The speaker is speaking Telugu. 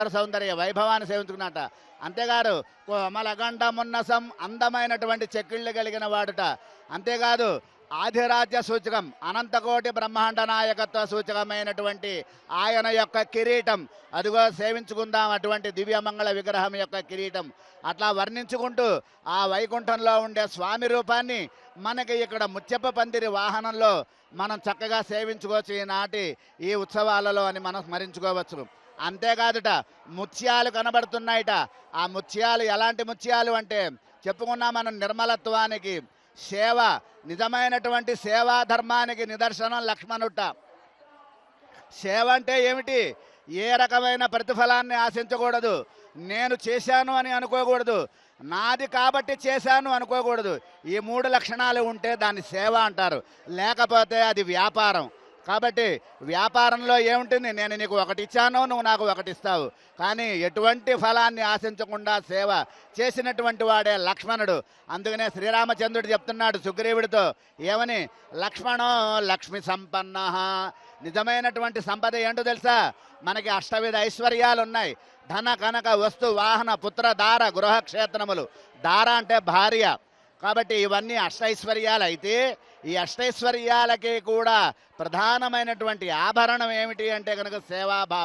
సౌందర్య వైభవాన్ని సేవించుకున్నట అంతేకాదు కోమలగండమున్నసం అందమైనటువంటి చెక్కిళ్ళు కలిగిన వాడుట అంతేకాదు ఆధిరాజ్య సూచకం అనంతకోటి బ్రహ్మాండ నాయకత్వ సూచకమైనటువంటి ఆయన యొక్క కిరీటం అదిగో సేవించుకుందాం అటువంటి దివ్యమంగళ విగ్రహం యొక్క కిరీటం అట్లా వర్ణించుకుంటూ ఆ వైకుంఠంలో ఉండే స్వామి రూపాన్ని మనకి ఇక్కడ ముత్యప్ప పందిరి వాహనంలో మనం చక్కగా సేవించుకోవచ్చు ఈనాటి ఈ ఉత్సవాలలో అని మనం స్మరించుకోవచ్చు అంతేకాదుట ముత్యాలు కనబడుతున్నాయిట ఆ ముత్యాలు ఎలాంటి ముత్యాలు అంటే చెప్పుకున్నాం మనం నిర్మలత్వానికి సేవ నిజమైనటువంటి సేవా ధర్మానికి నిదర్శనం లక్ష్మణుట సేవ అంటే ఏమిటి ఏ రకమైన ప్రతిఫలాన్ని ఆశించకూడదు నేను చేశాను అని అనుకోకూడదు నాది కాబట్టి చేశాను అనుకోకూడదు ఈ మూడు లక్షణాలు ఉంటే దాన్ని సేవ అంటారు లేకపోతే అది వ్యాపారం కాబట్టి వ్యాపారంలో ఏముంటుంది నేను నీకు ఒకటి ఇచ్చాను నువ్వు నాకు ఒకటి ఇస్తావు కానీ ఎటువంటి ఫలాన్ని ఆశించకుండా సేవ చేసినటువంటి వాడే లక్ష్మణుడు అందుకనే శ్రీరామచంద్రుడు చెప్తున్నాడు సుగ్రీవుడితో ఏమని లక్ష్మణో లక్ష్మి సంపన్న నిజమైనటువంటి సంపద ఏంటో తెలుసా మనకి అష్టవిధ ఐశ్వర్యాలు ఉన్నాయి ధన కనక వస్తు వాహన పుత్ర దార గృహక్షేత్రములు దార అంటే భార్య కాబట్టి ఇవన్నీ అష్టైశ్వర్యాలు అయితే ఈ అష్టైశ్వర్యాలకి కూడా ప్రధానమైనటువంటి ఆభరణం ఏమిటి అంటే కనుక సేవాభావం